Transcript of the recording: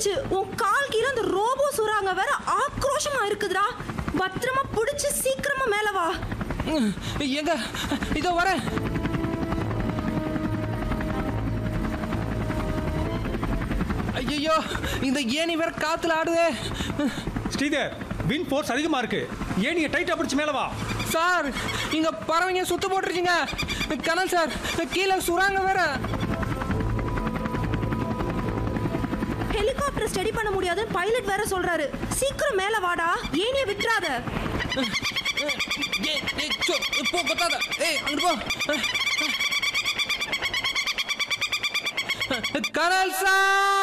போச்சு உன் கால் கீழ அந்த ரோபோ சுறாங்க வேற ஆக்ரோஷமா இருக்குதுடா பத்திரமா புடிச்சு சீக்கிரமா மேல வா ம், எங்க இதோ வரேன் ஐயோ இந்த ஏணி வேற காத்துல ஆடுதே ஸ்ரீதர் வின் ஃபோர்ஸ் அதிகமா இருக்கு ஏனியை டைட்டா பிடிச்சு மேல வா சார் இங்க பறவைங்க சுத்து போட்டுருச்சுங்க கனல் சார் கீழே சுறாங்க வேற ஹெலிகாப்டர் ஸ்டடி பண்ண முடியாதுன்னு பைலட் வேற சொல்றாரு சீக்கிரம் மேல வாடா ஏனிய விட்டுறாத ஏய், ஏய், சோ, போ கொத்தாத ஏய் அங்கிட்டு போ கனல் சார்